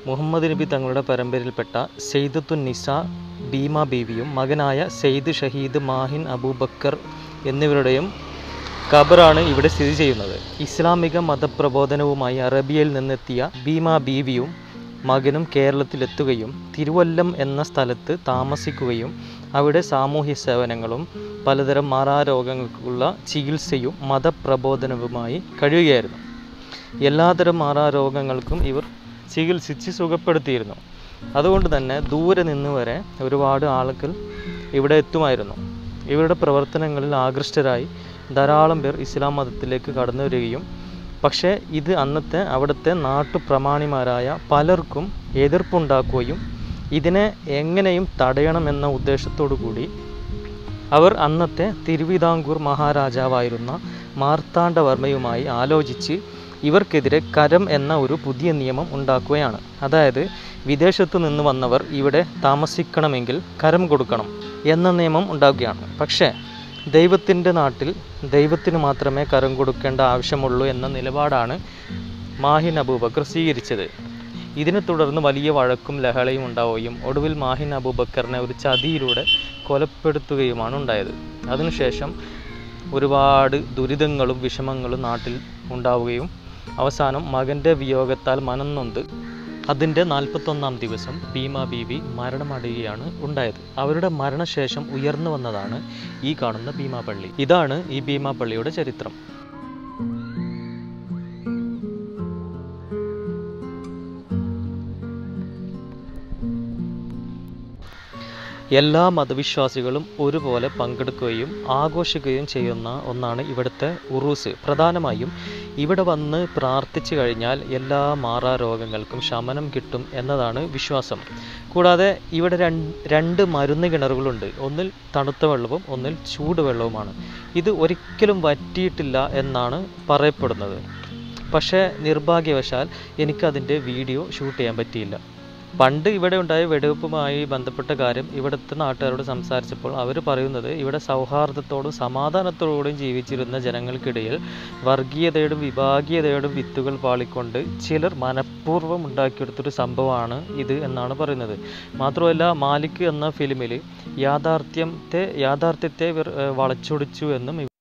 മുഹമ്മദ് നബി തങ്ങളുടെ പരമ്പരയിൽപ്പെട്ട സെയ്ദത്തുൻ നിസ ഭീമ ബീവിയും മകനായ സെയ്ദ് ഷഹീദ് മാഹിൻ അബൂബക്കർ എന്നിവരുടെയും ഖബറാണ് ഇവിടെ സ്ഥിതി ചെയ്യുന്നത് ഇസ്ലാമിക മതപ്രബോധനവുമായി അറബിയയിൽ നിന്നെത്തിയ ഭീമ ബീവിയും മകനും കേരളത്തിലെത്തുകയും തിരുവല്ലം എന്ന സ്ഥലത്ത് താമസിക്കുകയും അവിടെ സാമൂഹ്യ സേവനങ്ങളും പലതരം മാറാരോഗങ്ങൾക്കുള്ള ചികിത്സയും മതപ്രബോധനവുമായി കഴിയുകയായിരുന്നു എല്ലാതരം മാറാരോഗങ്ങൾക്കും ഇവർ ചികിത്സിച്ച് സുഖപ്പെടുത്തിയിരുന്നു അതുകൊണ്ട് തന്നെ ദൂരെ നിന്ന് വരെ ഒരുപാട് ആളുകൾ ഇവിടെ എത്തുമായിരുന്നു ഇവരുടെ പ്രവർത്തനങ്ങളിൽ ആകൃഷ്ടരായി ധാരാളം പേർ ഇസ്ലാം മതത്തിലേക്ക് കടന്നു വരികയും പക്ഷേ ഇത് അന്നത്തെ അവിടുത്തെ നാട്ടുപ്രമാണിമാരായ പലർക്കും എതിർപ്പുണ്ടാക്കുകയും ഇതിനെ എങ്ങനെയും തടയണമെന്ന ഉദ്ദേശത്തോടു കൂടി അവർ അന്നത്തെ തിരുവിതാംകൂർ മഹാരാജാവായിരുന്ന മാർത്താണ്ഡവർമ്മയുമായി ആലോചിച്ച് ഇവർക്കെതിരെ കരം എന്ന ഒരു പുതിയ നിയമം ഉണ്ടാക്കുകയാണ് അതായത് വിദേശത്തു നിന്ന് വന്നവർ ഇവിടെ താമസിക്കണമെങ്കിൽ കരം കൊടുക്കണം എന്ന നിയമം ഉണ്ടാക്കുകയാണ് പക്ഷേ ദൈവത്തിൻ്റെ നാട്ടിൽ ദൈവത്തിന് മാത്രമേ കരം കൊടുക്കേണ്ട ആവശ്യമുള്ളൂ എന്ന നിലപാടാണ് മാഹിൻ അബൂബക്കർ സ്വീകരിച്ചത് ഇതിനെ തുടർന്ന് വലിയ വഴക്കും ലഹളയും ഉണ്ടാവുകയും ഒടുവിൽ മാഹിൻ അബൂബക്കറിനെ ഒരു ചതിയിലൂടെ കൊലപ്പെടുത്തുകയുമാണ് ഉണ്ടായത് അതിനുശേഷം ഒരുപാട് ദുരിതങ്ങളും വിഷമങ്ങളും നാട്ടിൽ ഉണ്ടാവുകയും അവസാനം മകൻ്റെ വിയോഗത്താൽ മനംനൊന്ത് അതിൻ്റെ നാൽപ്പത്തൊന്നാം ദിവസം ഭീമ ബീവി മരണമടയുകയാണ് ഉണ്ടായത് അവരുടെ മരണശേഷം ഉയർന്നു വന്നതാണ് ഈ കാണുന്ന ഭീമാ പള്ളി ഇതാണ് ഈ ഭീമാ പള്ളിയുടെ ചരിത്രം എല്ലാ മതവിശ്വാസികളും ഒരുപോലെ പങ്കെടുക്കുകയും ആഘോഷിക്കുകയും ചെയ്യുന്ന ഒന്നാണ് ഇവിടുത്തെ ഉറൂസ് പ്രധാനമായും ഇവിടെ വന്ന് പ്രാർത്ഥിച്ചു കഴിഞ്ഞാൽ എല്ലാ മാറാരോഗങ്ങൾക്കും ശമനം കിട്ടും എന്നതാണ് വിശ്വാസം കൂടാതെ ഇവിടെ രണ്ട് രണ്ട് മരുന്ന് കിണറുകളുണ്ട് ഒന്നിൽ തണുത്ത വെള്ളവും ഒന്നിൽ ചൂടുവെള്ളവുമാണ് ഇത് ഒരിക്കലും വറ്റിയിട്ടില്ല എന്നാണ് പറയപ്പെടുന്നത് പക്ഷേ നിർഭാഗ്യവശാൽ എനിക്കതിൻ്റെ വീഡിയോ ഷൂട്ട് ചെയ്യാൻ പറ്റിയില്ല പണ്ട് ഇവിടെ ഉണ്ടായ വെടിവെപ്പുമായി ബന്ധപ്പെട്ട കാര്യം ഇവിടുത്തെ നാട്ടുകാരോട് സംസാരിച്ചപ്പോൾ അവർ പറയുന്നത് ഇവിടെ സൗഹാർദ്ദത്തോടും സമാധാനത്തോടും ജീവിച്ചിരുന്ന ജനങ്ങൾക്കിടയിൽ വർഗീയതയോടും വിഭാഗീയതയോടും വിത്തുകൾ പാളിക്കൊണ്ട് ചിലർ മനഃപൂർവ്വം ഉണ്ടാക്കിയെടുത്തൊരു സംഭവമാണ് ഇത് എന്നാണ് പറയുന്നത് മാത്രമല്ല മാലിക് എന്ന ഫിലിമിൽ യാഥാർത്ഥ്യത്തെ യാഥാർത്ഥ്യത്തെ ഇവർ ഏഹ്, വളച്ചൊടിച്ചു എന്നും